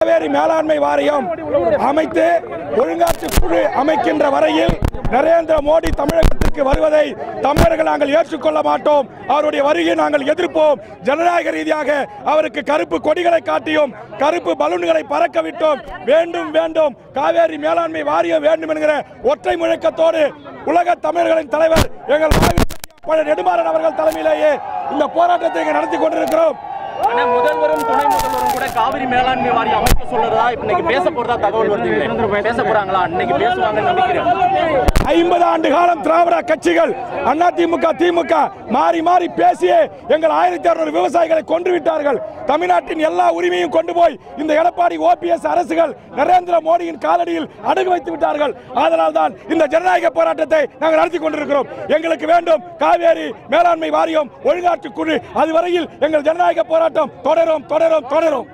காவேரி மேலாண்மை வாரியம் அமைத்து ஒழுங்காற்று குழு அமைக்கின்ற வரையில் நரேந்திர மோடி தமிழகத்திற்கு வருவதை தமிழர்கள் நாங்கள் ஏற்றுக்கொள்ள மாட்டோம் அவருடைய வருகையை நாங்கள் எதிர்ப்போம் ஜனநாயக ரீதியாக அவருக்கு கருப்பு கொடிகளை காட்டியும் கருப்பு பலூன்களை பறக்க விட்டோம் வேண்டும் வேண்டும் காவேரி மேலாண்மை வாரியம் வேண்டும் என்கிற ஒற்றை முழக்கத்தோடு உலக தமிழர்களின் தலைவர் எங்கள் மாவீரர் பழ நெடுமாறன் அவர்கள் தலைமையிலேயே இந்த போராட்டத்தை இங்கே நடத்தி கொண்டிருக்கிறோம் ஆனா முதல்வரும் துணை முதல்வரும் கூட காவிரி மேலாண்மை வாரியம் அமைக்க சொல்றதா இப்ப இன்னைக்கு பேச போறதா தகவல் வருது பேச போறாங்களா இன்னைக்கு பேசுவாங்கன்னு நம்பிக்கிறேன் ஐம்பது ஆண்டு காலம் திராவிட கட்சிகள் அண்ணா திமுக திமுக மாறி மாறி பேசியே எங்கள் ஆயிரத்தி அறுநூறு விவசாயிகளை கொன்று விட்டார்கள் தமிழ்நாட்டின் எல்லா உரிமையும் கொண்டு போய் இந்த எடப்பாடி ஓபிஎஸ் அரசுகள் நரேந்திர மோடியின் காலடியில் அடகு வைத்து விட்டார்கள் அதனால் தான் இந்த ஜனநாயக போராட்டத்தை நாங்கள் நடத்தி கொண்டிருக்கிறோம் எங்களுக்கு வேண்டும் காவேரி மேலாண்மை வாரியம் ஒழுங்காற்று குழு அதுவரையில் எங்கள் ஜனநாயக போராட்டம் தொடரும் தொடரும் தொடரும்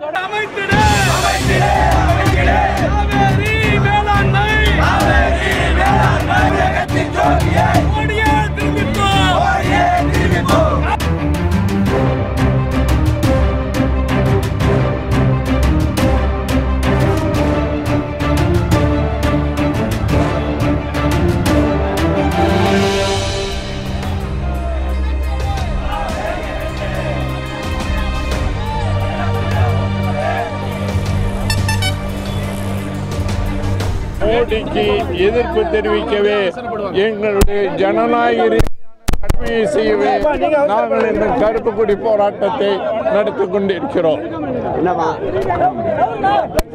மோடிக்கு எதிர்ப்பு தெரிவிக்கவே எங்களுடைய ஜனநாயக ரீதியான கடமையை செய்யவே நாங்கள் இந்த கருப்பு கொடி போராட்டத்தை நடத்தி கொண்டிருக்கிறோம்